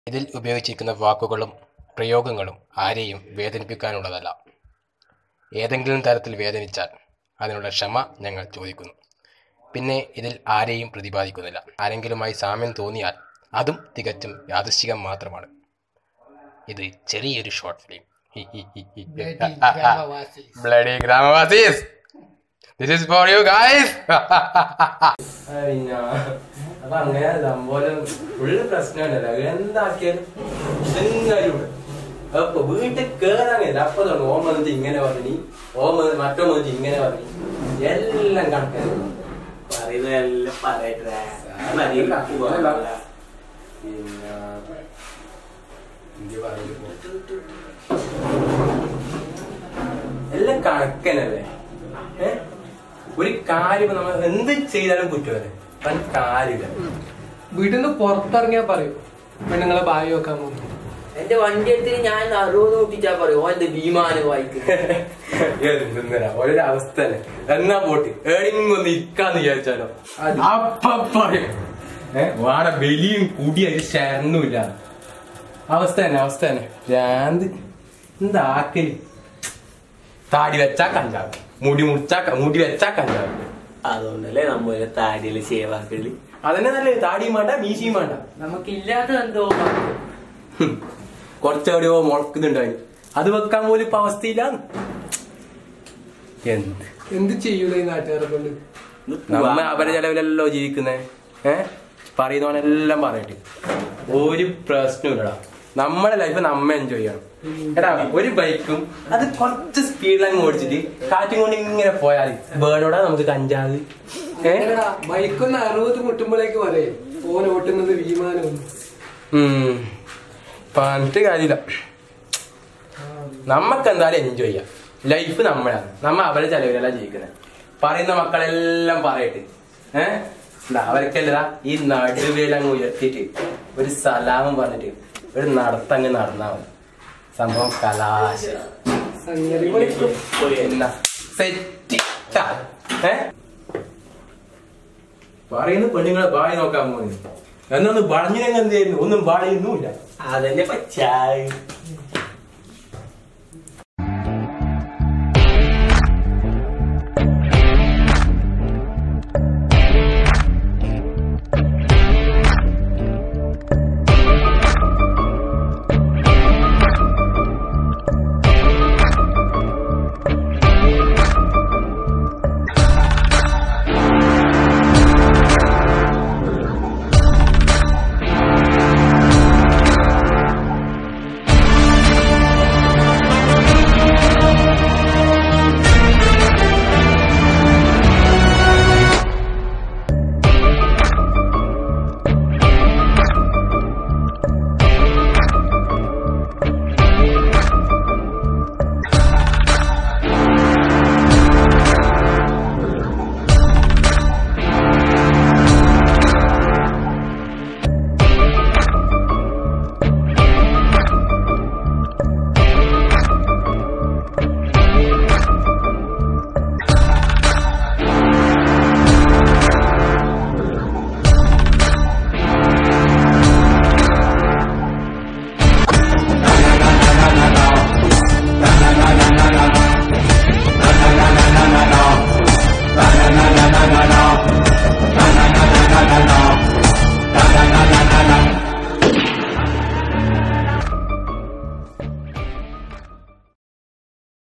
ഇതിൽ ഉപയോഗിച്ചിരിക്കുന്ന വാക്കുകളും പ്രയോഗങ്ങളും ആരെയും വേദനിപ്പിക്കാനുള്ളതല്ല ഏതെങ്കിലും തരത്തിൽ വേദനിച്ചാൽ അതിനുള്ള ക്ഷമ ഞങ്ങൾ ചോദിക്കുന്നു പിന്നെ ഇതിൽ ആരെയും പ്രതിപാദിക്കുന്നില്ല ആരെങ്കിലുമായി സാമ്യം തോന്നിയാൽ അതും തികച്ചും യാദൃശ്ചികം മാത്രമാണ് ഇത് ചെറിയൊരു ഷോർട്ട് ഫിലിം ബ്ലഡി ഗ്രാമവാസീസ് this is for you guys അപ്പൊ അങ്ങനെ സംഭവം ഫുള്ള് പ്രശ്നമുണ്ടല്ലോ എന്താക്കിയാലും ഇതെങ്ങാനും അപ്പൊ വീട്ടിൽ കേറാൻ കഴിയില്ല അപ്പൊ തോന്നുന്നു ഓം വന്നിട്ട് ഇങ്ങനെ പറഞ്ഞു ഓം വന്ന് മറ്റോ വന്നിട്ട് ഇങ്ങനെ പറഞ്ഞു എല്ലാം കണക്കാണ് പറയുന്നതെല്ലാം പറയട്ടെ പിന്നെ എന്ത് പറയുന്നു എല്ലാം കണക്കനല്ലേ ഏ? ഒരു കാര്യം നമ്മൾ എന്ത് ചെയ്താലും കുറ്റമല്ലേ പല കാര്യമില്ല വീട്ടിൽ നിന്ന് പുറത്തിറങ്ങിയാ പറയും പെണ്ണുങ്ങളെ ഭാവി വെക്കാൻ പോകുന്നു എന്റെ വണ്ടി എടുത്ത് ഞാൻ അറുപത് കൂട്ടിച്ചാ പറയും ഓ എന്റെ ഭീമാന് വായിക്കും എന്തിനാ ഓരോ അവസ്ഥ തന്നെ എന്നാ പോട്ട് ഏണിങ് ഒന്ന് ഇരിക്കാന്ന് വിചാരിച്ചാലോ അപ്പൊ പറയും ഏ വാട വലിയും കൂടിയൊരു ശരണുമില്ല അവസ്ഥ തന്നെ അവസ്ഥ തന്നെ ഭ്രാന്ത് എന്താക്കല് താടി വെച്ചാ കഞ്ചാവ് മുടി മുറിച്ചാ ക- മുടി വെച്ചാ കഞ്ചാവ് അതുകൊണ്ടല്ലേ നമ്മളെ താടിയില് സേവാക്കളി അതന്നെ നല്ലത് താടിയും വേണ്ട മീശയും വേണ്ട നമുക്കില്ലാത്തത് എന്തോ ഹും. കുറച്ചെവിടെയോ മുളക്കുന്നുണ്ടായി അത് വെക്കാൻ പോലും ഇപ്പൊ അവസ്ഥയില്ല എന്ത് എന്ത് ചെയ്യൂല ഈ നാട്ടുകാരെ കൊണ്ട് നമ്മ അവരെ ചെലവിലല്ലോ ജീവിക്കുന്നേ ഏ പറയുന്നവനെല്ലാം പറയട്ടെ ഒരു പ്രശ്നമില്ലടാ നമ്മുടെ ലൈഫ് നമ്മ എൻജോയ് ചെയ്യണം എടാ ഒരു ബൈക്കും അത് കുറച്ച് സ്പീഡിലങ്ങ് ഓടിച്ചിട്ട് കാറ്റും കൊണ്ട് ഇങ്ങനെ പോയാൽ ബേർഡോടാ നമുക്ക് കഞ്ചാവ് ഏ ബൈക്കൊന്ന് അറുപത് മുട്ടുമ്പോഴേക്ക് പറയേ ഓൻ ഓട്ടുന്നത് വിമാനം ഉം. പറഞ്ഞിട്ട് കാര്യമില്ല നമുക്ക് എന്തായാലും എൻജോയ് ചെയ്യാം ലൈഫ് നമ്മളാണ് നമ്മ അവരെ ചെലവിലല്ല ജീവിക്കുന്നത് പറയുന്ന മക്കളെല്ലാം പറയട്ടെ ഏഹ് അവർക്കല്ലതാ ഈ നടുവേലങ്ങ് ഉയർത്തിയിട്ട് ഒരു സലാമും പറഞ്ഞിട്ട് ഒരു നടത്തങ്ങ് നടന്നാ മതി സംഭവം കലാശ സംഗതി പൊളിക്കും. എന്നാ സെറ്റ് ഏ പറയുന്ന പെണ്ണുങ്ങളെ ബായി നോക്കാൻ പോകുന്നു എന്നൊന്ന് വളഞ്ഞിനെങ്കിൽ എന്ത് ചെയ്യുന്നു ഒന്നും വളയുന്നുമില്ല അതന്നെ പച്ചായി